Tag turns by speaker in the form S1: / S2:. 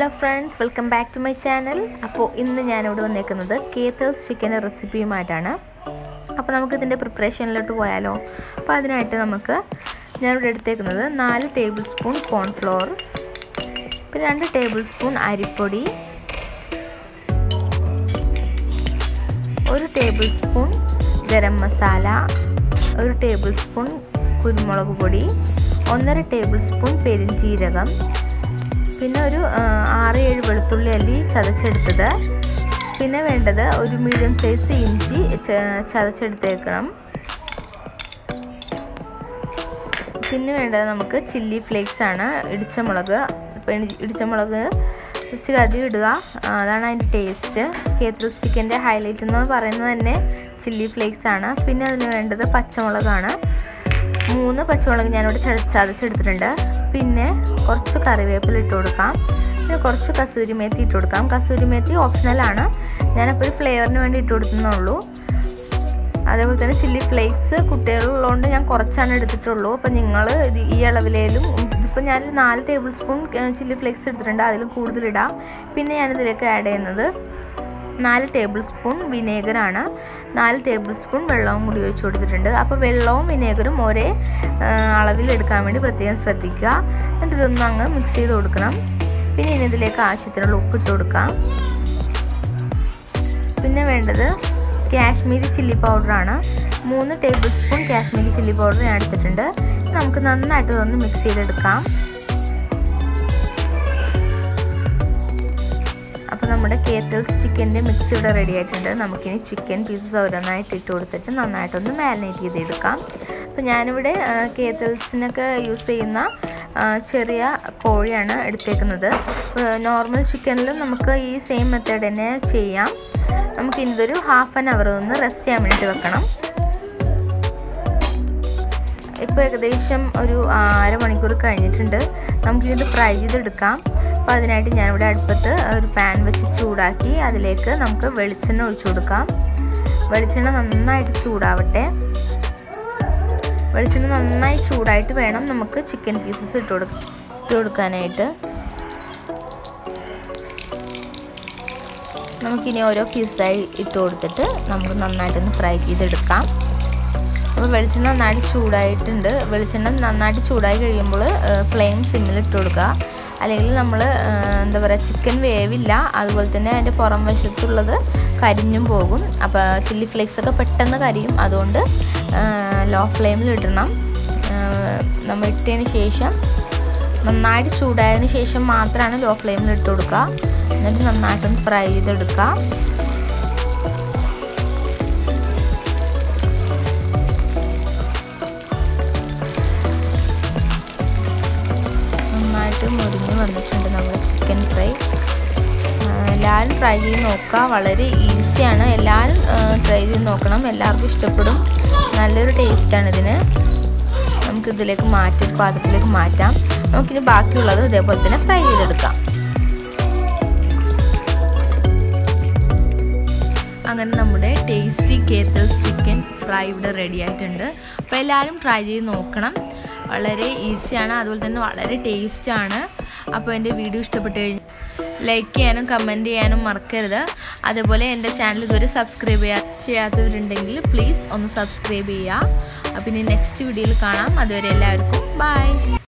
S1: hello friends welcome back to my channel അപ്പോൾ ഇന്ന് ഞാനിവിടെ വന്നേക്കുന്നത് കേത്തേഴ്സ് ചിക്കൻ്റെ റെസിപ്പിയുമായിട്ടാണ് അപ്പോൾ നമുക്ക് ഇതിൻ്റെ പ്രിപ്പറേഷനിലോട്ട് പോയാലോ അപ്പോൾ അതിനായിട്ട് നമുക്ക് ഞാനിവിടെ എടുത്തേക്കുന്നത് നാല് ടേബിൾ സ്പൂൺ കോൺഫ്ലോർ പിന്നെ രണ്ട് ടേബിൾ സ്പൂൺ അരിപ്പൊടി ഒരു ടേബിൾ സ്പൂൺ ഗരം മസാല ഒരു ടേബിൾ സ്പൂൺ കുരുമുളക് പൊടി ഒന്നര ടേബിൾ സ്പൂൺ പെരിഞ്ചീരകം പിന്നെ ഒരു ആറ് ഏഴ് വെളുത്തുള്ളി അല്ലി ചതച്ചെടുത്തത് പിന്നെ വേണ്ടത് ഒരു മീഡിയം സൈസ് ഇഞ്ചി ചതച്ചെടുത്തേക്കണം പിന്നെ വേണ്ടത് നമുക്ക് ചില്ലി ഫ്ലേക്സ് ആണ് ഇടിച്ച മുളക് ഇപ്പം ഇടിച്ച മുളക് ഇച്ചിരി അധികം ഇടുക അതാണ് അതിൻ്റെ ടേസ്റ്റ് കേത്ര ചിക്കൻ്റെ ഹൈലൈറ്റ് എന്ന് പറയുന്നത് തന്നെ ചില്ലി ഫ്ലേക്സ് ആണ് പിന്നെ അതിന് വേണ്ടത് പച്ചമുളകാണ് മൂന്ന് പച്ചമുളക് ഞാനിവിടെ ചതച്ചെടുത്തിട്ടുണ്ട് പിന്നെ കുറച്ച് കറിവേപ്പില ഇട്ട് കൊടുക്കാം പിന്നെ കുറച്ച് കസൂരി മേത്തി ഇട്ട് കൊടുക്കാം കസൂരി മേത്തി ഓപ്ഷണലാണ് ഞാനപ്പോൾ ഒരു ഫ്ലേവറിന് വേണ്ടി ഇട്ട് കൊടുക്കുന്നുള്ളൂ അതേപോലെ തന്നെ ചില്ലി ഫ്ലേക്സ് കുട്ടികളുള്ളതുകൊണ്ട് ഞാൻ കുറച്ചാണ് എടുത്തിട്ടുള്ളൂ അപ്പോൾ നിങ്ങൾ ഈ അളവിലേലും ഇപ്പോൾ ഞാൻ നാല് ടേബിൾ സ്പൂൺ ചില്ലി ഫ്ലേക്സ് എടുത്തിട്ടുണ്ട് അതിലും കൂടുതലിടാം പിന്നെ ഞാനിതിലേക്ക് ആഡ് ചെയ്യുന്നത് നാല് ടേബിൾ സ്പൂൺ വിനേഗറാണ് നാല് ടേബിൾ സ്പൂൺ വെള്ളവും കൂടി ഒഴിച്ചു കൊടുത്തിട്ടുണ്ട് അപ്പോൾ വെള്ളവും വിനേഗറും ഒരേ അളവിൽ എടുക്കാൻ വേണ്ടി പ്രത്യേകം ശ്രദ്ധിക്കുക എന്നിട്ട് ഇതൊന്നും അങ്ങ് മിക്സ് ചെയ്ത് കൊടുക്കണം പിന്നെ ഇനി ഇതിലേക്ക് ആവശ്യത്തിനുള്ള ഉപ്പിട്ട് കൊടുക്കാം പിന്നെ വേണ്ടത് കാശ്മീരി ചില്ലി പൗഡറാണ് മൂന്ന് tablespoon Kashmiri chilli powder ഞാൻ എടുത്തിട്ടുണ്ട് നമുക്ക് നന്നായിട്ട് ഇതൊന്ന് മിക്സ് ചെയ്തെടുക്കാം അപ്പോൾ നമ്മുടെ കേത്തൽസ് ചിക്കൻ്റെ മിക്സ് ഇവിടെ റെഡി ആയിട്ടുണ്ട് നമുക്കിനി ചിക്കൻ പീസസ് ഓരോന്നായിട്ട് ഇട്ട് കൊടുത്തിട്ട് നന്നായിട്ടൊന്ന് മാരിനേറ്റ് ചെയ്തെടുക്കാം അപ്പോൾ ഞാനിവിടെ കേത്തൽസിനൊക്കെ യൂസ് ചെയ്യുന്ന ചെറിയ കോഴിയാണ് എടുത്തേക്കുന്നത് നോർമൽ ചിക്കനിൽ നമുക്ക് ഈ സെയിം മെത്തേഡ് തന്നെ ചെയ്യാം നമുക്ക് ഇതൊരു ഹാഫ് ആൻ അവർ ഒന്ന് റെസ്റ്റ് ചെയ്യാൻ വേണ്ടി വെക്കണം ഇപ്പോൾ ഏകദേശം ഒരു അരമണിക്കൂർ കഴിഞ്ഞിട്ടുണ്ട് നമുക്കിത് ഫ്രൈ ചെയ്തെടുക്കാം അപ്പോൾ അതിനായിട്ട് ഞാനിവിടെ അടുപ്പത്ത് ഒരു പാൻ വെച്ച് ചൂടാക്കി അതിലേക്ക് നമുക്ക് വെളിച്ചെണ്ണ ഒഴിച്ചു കൊടുക്കാം വെളിച്ചെണ്ണ നന്നായിട്ട് ചൂടാവട്ടെ വെളിച്ചെണ്ണ നന്നായി ചൂടായിട്ട് വേണം നമുക്ക് ചിക്കൻ പീസസ് ഇട്ട് കൊടുക്ക ഇട്ട് കൊടുക്കാനായിട്ട് നമുക്കിനി ഓരോ പീസായി ഇട്ട് കൊടുത്തിട്ട് നമുക്ക് നന്നായിട്ടൊന്ന് ഫ്രൈ ചെയ്തെടുക്കാം അപ്പോൾ വെളിച്ചെണ്ണ നന്നായിട്ട് ചൂടായിട്ടുണ്ട് വെളിച്ചെണ്ണ നന്നായിട്ട് ചൂടായി കഴിയുമ്പോൾ ഫ്ലെയിം സിമ്മിൽ ഇട്ട് കൊടുക്കുക അല്ലെങ്കിൽ നമ്മൾ എന്താ പറയുക ചിക്കൻ വേവില്ല അതുപോലെ തന്നെ അതിൻ്റെ പുറം വശത്തുള്ളത് കരിഞ്ഞും പോകും അപ്പോൾ ചില്ലി ഫ്ലേക്സ് ഒക്കെ പെട്ടെന്ന് കരിയും അതുകൊണ്ട് ലോ ഫ്ലെയിമിൽ ഇടണം നമ്മൾ ഇട്ടതിന് ശേഷം നന്നായിട്ട് ചൂടായതിന് ശേഷം മാത്രമാണ് ലോ ഫ്ലെയിമിൽ ഇട്ട് കൊടുക്കുക എന്നിട്ട് നന്നായിട്ടൊന്ന് ഫ്രൈ ചെയ്തെടുക്കുക നന്നായിട്ട് മുരിഞ്ഞ് വന്നിട്ടുണ്ട് നമ്മുടെ ചിക്കൻ ഫ്രൈ എല്ലാവരും ട്രൈ ചെയ്ത് നോക്കുക വളരെ ഈസിയാണ് എല്ലാവരും ട്രൈ ചെയ്ത് നോക്കണം എല്ലാവർക്കും ഇഷ്ടപ്പെടും നല്ലൊരു ടേസ്റ്റാണ് ഇതിന് നമുക്കിതിലേക്ക് മാറ്റി പാത്രത്തിലേക്ക് മാറ്റാം നമുക്കിനി ബാക്കിയുള്ളത് ഇതേപോലെ തന്നെ ഫ്രൈ ചെയ്തെടുക്കാം അങ്ങനെ നമ്മുടെ ടേസ്റ്റി കേസൽസ് ചിക്കൻ ഫ്രൈ ഇവിടെ റെഡി ആയിട്ടുണ്ട് അപ്പോൾ എല്ലാവരും ട്രൈ ചെയ്ത് നോക്കണം വളരെ ഈസിയാണ് അതുപോലെ തന്നെ വളരെ ടേസ്റ്റാണ് അപ്പോൾ എൻ്റെ വീഡിയോ ഇഷ്ടപ്പെട്ട് കഴിഞ്ഞാൽ ലൈക്ക് ചെയ്യാനും കമൻറ്റ് ചെയ്യാനും മറക്കരുത് അതുപോലെ എൻ്റെ ചാനൽ ഇതുവരെ സബ്സ്ക്രൈബ് ചെയ്യാ ചെയ്യാത്തവരുണ്ടെങ്കിൽ പ്ലീസ് ഒന്ന് സബ്സ്ക്രൈബ് ചെയ്യുക അപ്പോൾ ഇനി നെക്സ്റ്റ് വീഡിയോയിൽ കാണാം അതുവരെ എല്ലാവർക്കും ബൈ